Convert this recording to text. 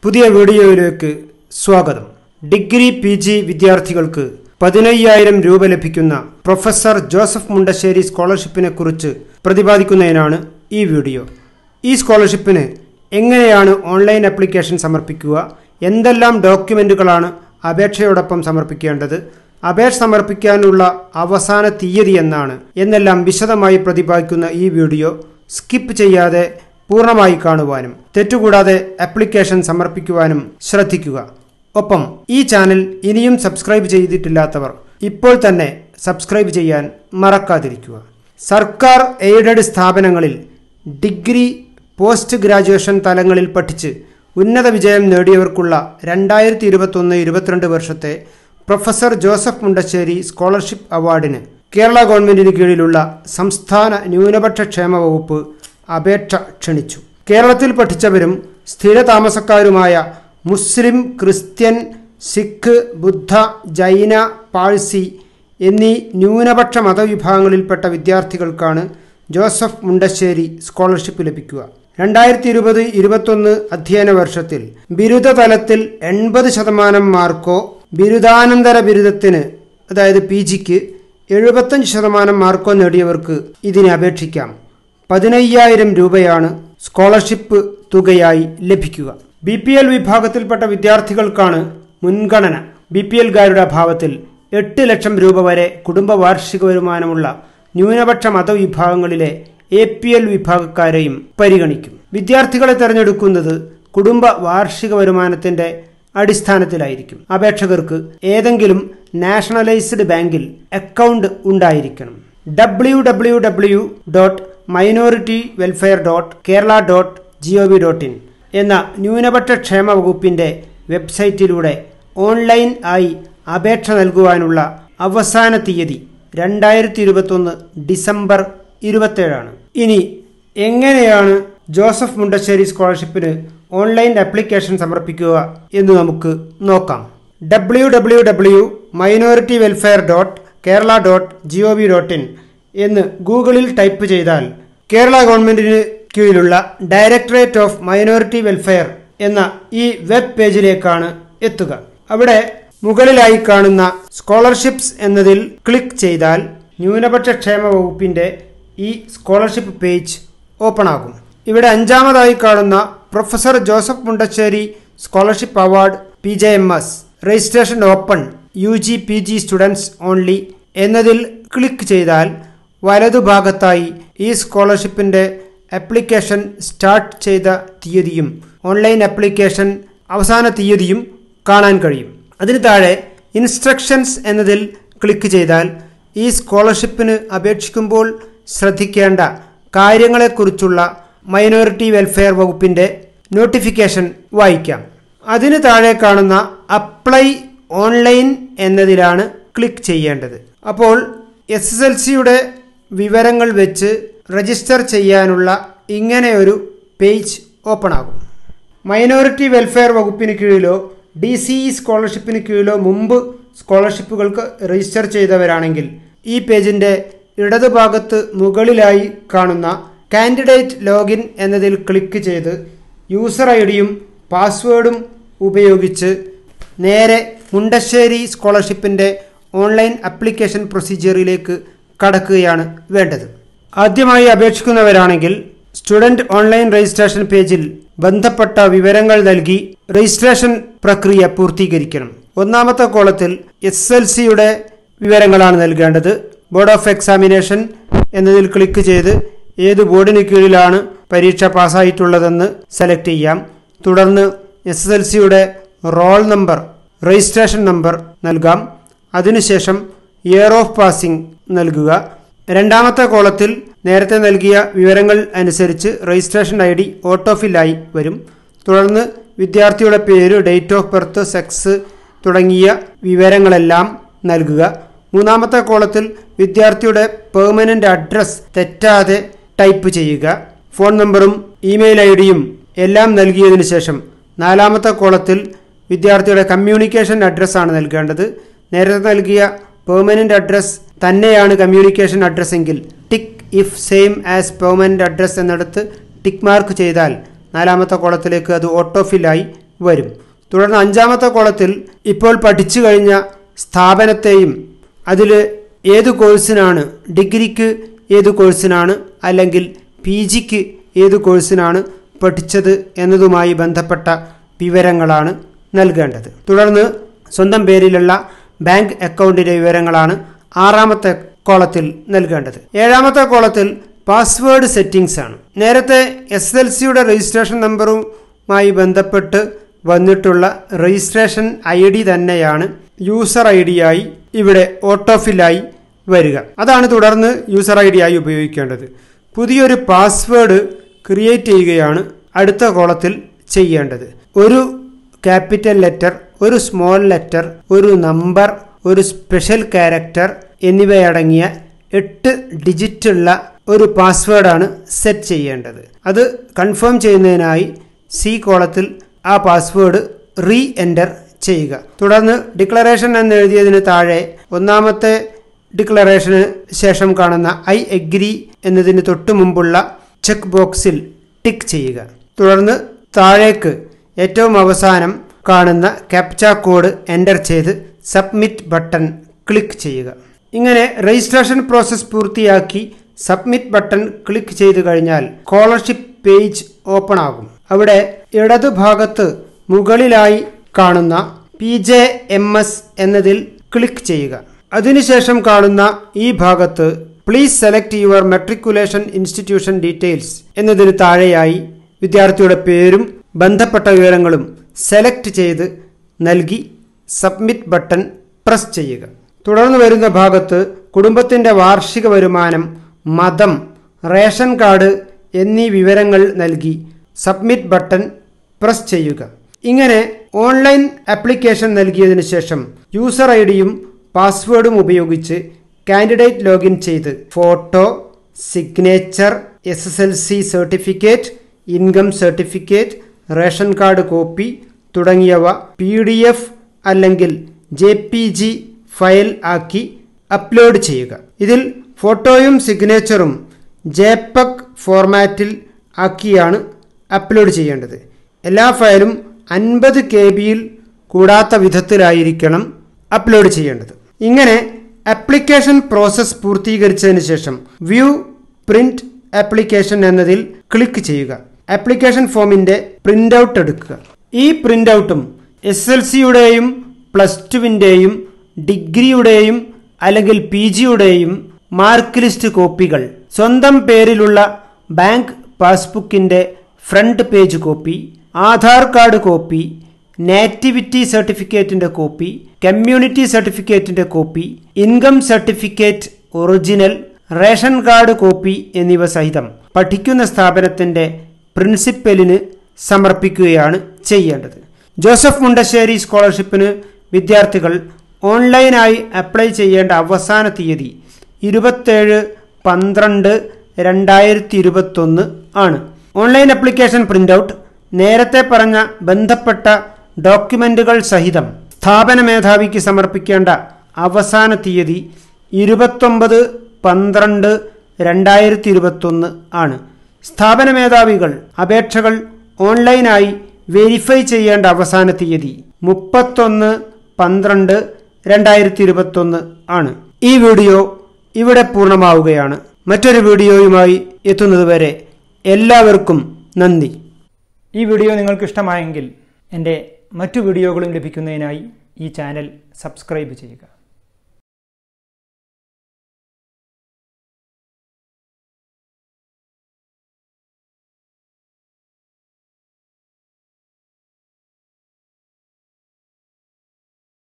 പുതിയ വീഡിയോയിലേക്ക് സ്വാഗതം ഡിഗ്രി പി ജി വിദ്യാർത്ഥികൾക്ക് പതിനയ്യായിരം രൂപ ലഭിക്കുന്ന പ്രൊഫസർ ജോസഫ് മുണ്ടശ്ശേരി സ്കോളർഷിപ്പിനെ കുറിച്ച് പ്രതിപാദിക്കുന്നതിനാണ് ഈ വീഡിയോ ഈ സ്കോളർഷിപ്പിന് എങ്ങനെയാണ് ഓൺലൈൻ ആപ്ലിക്കേഷൻ സമർപ്പിക്കുക എന്തെല്ലാം ഡോക്യുമെന്റുകളാണ് അപേക്ഷയോടൊപ്പം സമർപ്പിക്കേണ്ടത് അപേക്ഷ സമർപ്പിക്കാനുള്ള അവസാന തീയതി എന്നാണ് എന്നെല്ലാം വിശദമായി പ്രതിപാദിക്കുന്ന ഈ വീഡിയോ സ്കിപ്പ് ചെയ്യാതെ പൂർണ്ണമായി കാണുവാനും തെറ്റുകൂടാതെ ആപ്ലിക്കേഷൻ സമർപ്പിക്കുവാനും ശ്രദ്ധിക്കുക ഒപ്പം ഈ ചാനൽ ഇനിയും സബ്സ്ക്രൈബ് ചെയ്തിട്ടില്ലാത്തവർ ഇപ്പോൾ തന്നെ സബ്സ്ക്രൈബ് ചെയ്യാൻ മറക്കാതിരിക്കുക സർക്കാർ എയ്ഡഡ് സ്ഥാപനങ്ങളിൽ ഡിഗ്രി പോസ്റ്റ് ഗ്രാജുവേഷൻ തലങ്ങളിൽ പഠിച്ച് ഉന്നത വിജയം നേടിയവർക്കുള്ള രണ്ടായിരത്തി ഇരുപത്തൊന്ന് ഇരുപത്തിരണ്ട് വർഷത്തെ പ്രൊഫസർ ജോസഫ് മുണ്ടശ്ശേരി സ്കോളർഷിപ്പ് അവാർഡിന് കേരള ഗവൺമെന്റിന് കീഴിലുള്ള സംസ്ഥാന ന്യൂനപക്ഷ ക്ഷേമ വകുപ്പ് അപേക്ഷ ക്ഷണിച്ചു കേരളത്തിൽ പഠിച്ചവരും സ്ഥിരതാമസക്കാരുമായ മുസ്ലിം ക്രിസ്ത്യൻ സിഖ് ബുദ്ധ ജൈന പാഴ്സി എന്നീ ന്യൂനപക്ഷ മതവിഭാഗങ്ങളിൽപ്പെട്ട വിദ്യാർത്ഥികൾക്കാണ് ജോസഫ് മുണ്ടശ്ശേരി സ്കോളർഷിപ്പ് ലഭിക്കുക രണ്ടായിരത്തി ഇരുപത് ഇരുപത്തൊന്ന് അധ്യയന വർഷത്തിൽ ബിരുദ തലത്തിൽ എൺപത് ശതമാനം മാർക്കോ ബിരുദാനന്തര ബിരുദത്തിന് അതായത് പി ജിക്ക് എഴുപത്തഞ്ച് ശതമാനം മാർക്കോ നേടിയവർക്ക് ഇതിന് അപേക്ഷിക്കാം പതിനയ്യായിരം രൂപയാണ് സ്കോളർഷിപ്പ് തുകയായി ലഭിക്കുക ബി പി എൽ വിഭാഗത്തിൽപ്പെട്ട വിദ്യാർത്ഥികൾക്കാണ് മുൻഗണന ബി പി എൽകാരുടെ അഭാവത്തിൽ എട്ട് ലക്ഷം രൂപ വരെ കുടുംബ വാർഷിക വരുമാനമുള്ള ന്യൂനപക്ഷ മതവിഭാഗങ്ങളിലെ എ പി എൽ വിഭാഗക്കാരെയും പരിഗണിക്കും വിദ്യാർത്ഥികളെ തെരഞ്ഞെടുക്കുന്നത് കുടുംബ വാർഷിക വരുമാനത്തിന്റെ അടിസ്ഥാനത്തിലായിരിക്കും അപേക്ഷകർക്ക് ഏതെങ്കിലും നാഷണലൈസ്ഡ് ബാങ്കിൽ അക്കൗണ്ട് ഉണ്ടായിരിക്കണം W W W dot minority welfare dot Kerala dot G O V dot in എന്ന ന്യൂനപക്ഷ ക്ഷേമ വകുപ്പിന്റെ വെബ്സൈറ്റിലൂടെ ഓൺലൈൻ ആയി അപേക്ഷ നൽകുവാനുള്ള അവസാന തീയതി രണ്ടായിരത്തി ഇരുപത്തൊന്ന് ഡിസംബർ ഇരുപത്തേഴാണ് ഇനി എങ്ങനെയാണ് ജോസഫ് മുണ്ടശ്ശേരി സ്കോളർഷിപ്പിന് ഓൺലൈൻ ആപ്ലിക്കേഷൻ സമർപ്പിക്കുക എന്ന് നമുക്ക് നോക്കാം W W W minority welfare dot Kerala dot G O V dot in എന്ന് ഗൂഗിളിൽ ടൈപ്പ് ചെയ്താൽ കേരള ഗവൺമെന്റിന് കീഴിലുള്ള ഡയറക്ടറേറ്റ് ഓഫ് മൈനോറിറ്റി വെൽഫെയർ എന്ന ഈ വെബ് പേജിലേക്കാണ് എത്തുക അവിടെ മുകളിലായി കാണുന്ന സ്കോളർഷിപ്സ് എന്നതിൽ ക്ലിക്ക് ചെയ്താൽ ന്യൂനപക്ഷ ക്ഷേമ വകുപ്പിന്റെ ഈ സ്കോളർഷിപ്പ് പേജ് ഓപ്പൺ ആകും ഇവിടെ അഞ്ചാമതായി കാണുന്ന professor Joseph Mundassery scholarship award P J M S registration open U G P G students only എന്നതിൽ ക്ലിക്ക് ചെയ്താൽ വലതുഭാഗത്തായി ഈ സ്കോളർഷിപ്പിന്റെ ആപ്ലിക്കേഷൻ സ്റ്റാർട്ട് ചെയ്ത തീയതിയും ഓൺലൈൻ ആപ്ലിക്കേഷൻ അവസാന തീയതിയും കാണാൻ കഴിയും അതിന് താഴെ ഇൻസ്ട്രക്ഷൻസ് എന്നതിൽ ക്ലിക്ക് ചെയ്താൽ ഈ സ്കോളർഷിപ്പിന് അപേക്ഷിക്കുമ്പോൾ ശ്രദ്ധിക്കേണ്ട കാര്യങ്ങളെക്കുറിച്ചുള്ള മൈനോറിറ്റി വെൽഫെയർ വകുപ്പിന്റെ നോട്ടിഫിക്കേഷൻ വായിക്കാം അതിന് താഴെ കാണുന്ന അപ്ലൈ ഓൺലൈൻ എന്നതിലാണ് ക്ലിക്ക് ചെയ്യേണ്ടത് അപ്പോൾ എസ് എസ് എൽ സിയുടെ വിവരങ്ങൾ വെച്ച് രജിസ്റ്റർ ചെയ്യാനുള്ള ഇങ്ങനെ ഒരു പേജ് ഓപ്പൺ ആകും മൈനോറിറ്റി വെൽഫെയർ വകുപ്പിന് കീഴിലോ ഡി സി ഇ സ്കോളർഷിപ്പിന് കീഴിലോ മുമ്പ് സ്കോളർഷിപ്പുകൾക്ക് രജിസ്റ്റർ ചെയ്തവരാണെങ്കിൽ ഈ പേജിന്റെ ഇടതുഭാഗത്ത് മുകളിലായി കാണുന്ന കാൻഡിഡേറ്റ് ലോഗിൻ എന്നതിൽ ക്ലിക്ക് ചെയ്ത് യൂസർ ഐ ഡിയും പാസ്വേഡും ഉപയോഗിച്ച് നേരെ മുണ്ടശ്ശേരി സ്കോളർഷിപ്പിന്റെ ഓൺലൈൻ ആപ്ലിക്കേഷൻ പ്രൊസീജിയറിലേക്ക് കടക്കുകയാണ് വേണ്ടത് ആദ്യമായി അപേക്ഷിക്കുന്നവരാണെങ്കിൽ സ്റ്റുഡന്റ് ഓൺലൈൻ രജിസ്ട്രേഷൻ പേജിൽ ബന്ധപ്പെട്ട വിവരങ്ങൾ നൽകി രജിസ്ട്രേഷൻ പ്രക്രിയ പൂർത്തീകരിക്കണം ഒന്നാമത്തെ കോളത്തിൽ എസ് എൽ സിയുടെ വിവരങ്ങളാണ് നൽകേണ്ടത് ബോർഡ് ഓഫ് എക്സാമിനേഷൻ എന്നതിൽ ക്ലിക്ക് ചെയ്ത് ഏത് ബോർഡിന് കീഴിലാണ് പരീക്ഷ പാസ്സായിട്ടുള്ളതെന്ന് സെലക്ട് ചെയ്യാം തുടർന്ന് എസ് എസ് എൽ സിയുടെ റോൾ നമ്പർ രജിസ്ട്രേഷൻ നമ്പർ നൽകാം അതിനുശേഷം ഇയർ ഓഫ് പാസിംഗ് നൽകുക രണ്ടാമത്തെ കോളത്തിൽ നേരത്തെ നൽകിയ വിവരങ്ങൾ അനുസരിച്ച് രജിസ്ട്രേഷൻ ഐ ഡി ഓട്ടോഫില്ലായി വരും തുടർന്ന് വിദ്യാർത്ഥിയുടെ പേര് ഡേറ്റ് ഓഫ് ബർത്ത് സെക്സ് തുടങ്ങിയ വിവരങ്ങളെല്ലാം നൽകുക മൂന്നാമത്തെ കോളത്തിൽ വിദ്യാർത്ഥിയുടെ പെർമനന്റ് അഡ്രസ് തെറ്റാതെ ടൈപ്പ് ചെയ്യുക ഫോൺ നമ്പറും ഇമെയിൽ ഐ ഡിയും എല്ലാം നൽകിയതിനു ശേഷം നാലാമത്തെ കോളത്തിൽ വിദ്യാർത്ഥിയുടെ കമ്മ്യൂണിക്കേഷൻ അഡ്രസ്സാണ് നൽകേണ്ടത് നേരത്തെ നൽകിയ പെർമനന്റ് അഡ്രസ് തന്നെയാണ് കമ്മ്യൂണിക്കേഷൻ അഡ്രസ് എങ്കിൽ tick if same as permanent address എന്നിടത്ത് ടിക്ക് മാർക്ക് ചെയ്താൽ നാലാമത്തെ കോളത്തിലേക്ക് അത് ഓട്ടോ ഫില്ലായി വരും തുടർന്ന് അഞ്ചാമത്തെ കോളത്തിൽ ഇപ്പോൾ പഠിച്ചു കഴിഞ്ഞ സ്ഥാപനത്തെയും അതിൽ ഏത് കോഴ്സിനാണ് ഡിഗ്രിക്ക് ഏത് കോഴ്സിനാണ് അല്ലെങ്കിൽ പി ജിക്ക് ഏത് കോഴ്സിനാണ് പഠിച്ചത് എന്നതുമായി ബന്ധപ്പെട്ട വിവരങ്ങളാണ് നൽകേണ്ടത് തുടർന്ന് സ്വന്തം പേരിലുള്ള ബാങ്ക് അക്കൗണ്ടിൻ്റെ വിവരങ്ങളാണ് ആറാമത്തെ കോളത്തിൽ നൽകേണ്ടത് ഏഴാമത്തെ കോളത്തിൽ പാസ്വേഡ് സെറ്റിംഗ്സ് ആണ് നേരത്തെ എസ് എൽ സിയുടെ രജിസ്ട്രേഷൻ നമ്പറുമായി ബന്ധപ്പെട്ട് വന്നിട്ടുള്ള രജിസ്ട്രേഷൻ ഐ ഡി തന്നെയാണ് യൂസർ ഐ ആയി ഇവിടെ ഓട്ടോഫില്ലായി വരിക അതാണ് തുടർന്ന് യൂസർ ഐ ആയി ഉപയോഗിക്കേണ്ടത് പുതിയൊരു പാസ്വേഡ് ക്രിയേറ്റ് ചെയ്യുകയാണ് അടുത്ത കോളത്തിൽ ചെയ്യേണ്ടത് ഒരു ക്യാപിറ്റൽ ലെറ്റർ ഒരു സ്മോൾ ലെറ്റർ ഒരു നമ്പർ ഒരു സ്പെഷ്യൽ ക്യാരക്ടർ എന്നിവയടങ്ങിയ എട്ട് ഡിജിറ്റുള്ള ഒരു പാസ്വേഡാണ് സെറ്റ് ചെയ്യേണ്ടത് അത് കൺഫേം ചെയ്യുന്നതിനായി സി കോളത്തിൽ ആ പാസ്വേഡ് റീ എൻ്റർ ചെയ്യുക തുടർന്ന് ഡിക്ലറേഷൻ എന്ന് എഴുതിയതിന് താഴെ ഒന്നാമത്തെ ഡിക്ലറേഷന് ശേഷം കാണുന്ന ഐ എഗ്രി എന്നതിന് തൊട്ടു മുമ്പുള്ള ചെക്ക് ബോക്സിൽ ടിക്ക് ചെയ്യുക തുടർന്ന് താഴേക്ക് ഏറ്റവും അവസാനം കാണുന്ന ക്യാപ്ച കോഡ് എൻ്റർ ചെയ്ത് സബ്മിറ്റ് ബട്ടൺ ക്ലിക്ക് ചെയ്യുക ഇങ്ങനെ രജിസ്ട്രേഷൻ പ്രോസസ്സ് പൂർത്തിയാക്കി സബ്മിറ്റ് ബട്ടൺ ക്ലിക്ക് ചെയ്തു കഴിഞ്ഞാൽ സ്കോളർഷിപ്പ് പേജ് ഓപ്പൺ ആകും അവിടെ ഇടതുഭാഗത്ത് മുകളിലായി കാണുന്ന പി ജെ എം എസ് എന്നതിൽ ക്ലിക്ക് ചെയ്യുക അതിനുശേഷം കാണുന്ന ഈ ഭാഗത്ത് please select your matriculation institution details എന്നതിന് താഴെയായി വിദ്യാർത്ഥിയുടെ പേരും ബന്ധപ്പെട്ട വിവരങ്ങളും സെലക്ട് ചെയ്ത് നൽകി സബ്മിറ്റ് ബട്ടൺ പ്രസ് ചെയ്യുക തുടർന്ന് വരുന്ന ഭാഗത്ത് കുടുംബത്തിൻ്റെ വാർഷിക വരുമാനം മതം റേഷൻ കാർഡ് എന്നീ വിവരങ്ങൾ നൽകി സബ്മിറ്റ് ബട്ടൺ പ്രസ് ചെയ്യുക ഇങ്ങനെ ഓൺലൈൻ ആപ്ലിക്കേഷൻ നൽകിയതിനു ശേഷം യൂസർ ഐ ഡിയും പാസ്വേഡും ഉപയോഗിച്ച് കാൻഡിഡേറ്റ് ലോഗിൻ ചെയ്ത് photo signature S S L C certificate income certificate ration card copy തുടങ്ങിയവ പി ഡി എഫ് അല്ലെങ്കിൽ ജെ പി ജി ഫയൽ ആക്കി അപ്ലോഡ് ചെയ്യുക ഇതിൽ ഫോട്ടോയും സിഗ്നേച്ചറും ജെപെഗ് ഫോർമാറ്റിൽ ആക്കിയാണ് അപ്ലോഡ് ചെയ്യേണ്ടത് എല്ലാ ഫയലും അൻപത് കെ ബിയിൽ കൂടാത്ത വിധത്തിലായിരിക്കണം അപ്ലോഡ് ചെയ്യേണ്ടത് ഇങ്ങനെ ആപ്ലിക്കേഷൻ പ്രോസസ്സ് പൂർത്തീകരിച്ചതിന് ശേഷം വ്യൂ പ്രിന്റ് ആപ്ലിക്കേഷൻ എന്നതിൽ ക്ലിക്ക് ചെയ്യുക ആപ്ലിക്കേഷൻ ഫോമിന്റെ പ്രിന്റ് ഔട്ട് എടുക്കുക ഈ പ്രിന്റ് ഔട്ടും എസ് എൽ സിയുടെയും പ്ലസ് ടുവിൻ്റെയും ഡിഗ്രിയുടെയും അല്ലെങ്കിൽ പി ജിയുടെയും മാർക്ക് ലിസ്റ്റ് കോപ്പികൾ സ്വന്തം പേരിലുള്ള ബാങ്ക് പാസ്ബുക്കിന്റെ front page copy Aadhaar card copy nativity സർട്ടിഫിക്കറ്റിന്റെ കോപ്പി കമ്മ്യൂണിറ്റി സർട്ടിഫിക്കറ്റിന്റെ copy income certificate original ration card copy എന്നിവ സഹിതം പഠിക്കുന്ന സ്ഥാപനത്തിന്റെ പ്രിൻസിപ്പലിന് സമർപ്പിക്കുകയാണ് ചെയ്യേണ്ടത് ജോസഫ് മുണ്ടശ്ശേരി സ്കോളർഷിപ്പിന് വിദ്യാർത്ഥികൾ ഓൺലൈനായി അപ്ലൈ ചെയ്യേണ്ട അവസാന തീയതി ഇരുപത്തേഴ് പന്ത്രണ്ട് രണ്ടായിരത്തി ഇരുപത്തൊന്ന് ആണ് ഓൺലൈൻ ആപ്ലിക്കേഷൻ പ്രിന്റ് ഔട്ട് നേരത്തെ പറഞ്ഞ ബന്ധപ്പെട്ട ഡോക്യുമെന്റുകൾ സഹിതം സ്ഥാപന മേധാവിക്ക് സമർപ്പിക്കേണ്ട അവസാന തീയതി ഇരുപത്തൊമ്പത് പന്ത്രണ്ട് രണ്ടായിരത്തി ഇരുപത്തൊന്ന് ആണ് സ്ഥാപന മേധാവികൾ അപേക്ഷകൾ ഓൺലൈനായി വെരിഫൈ ചെയ്യേണ്ട അവസാന തീയതി മുപ്പത്തൊന്ന് പന്ത്രണ്ട് രണ്ടായിരത്തി ഇരുപത്തൊന്ന് ആണ് ഈ വീഡിയോ ഇവിടെ പൂർണ്ണമാവുകയാണ് മറ്റൊരു വീഡിയോയുമായി എത്തുന്നതുവരെ എല്ലാവർക്കും നന്ദി ഈ വീഡിയോ നിങ്ങൾക്ക് ഇഷ്ടമായെങ്കിൽ എൻ്റെ മറ്റു വീഡിയോകളും ലഭിക്കുന്നതിനായി ഈ ചാനൽ സബ്സ്ക്രൈബ് ചെയ്യുക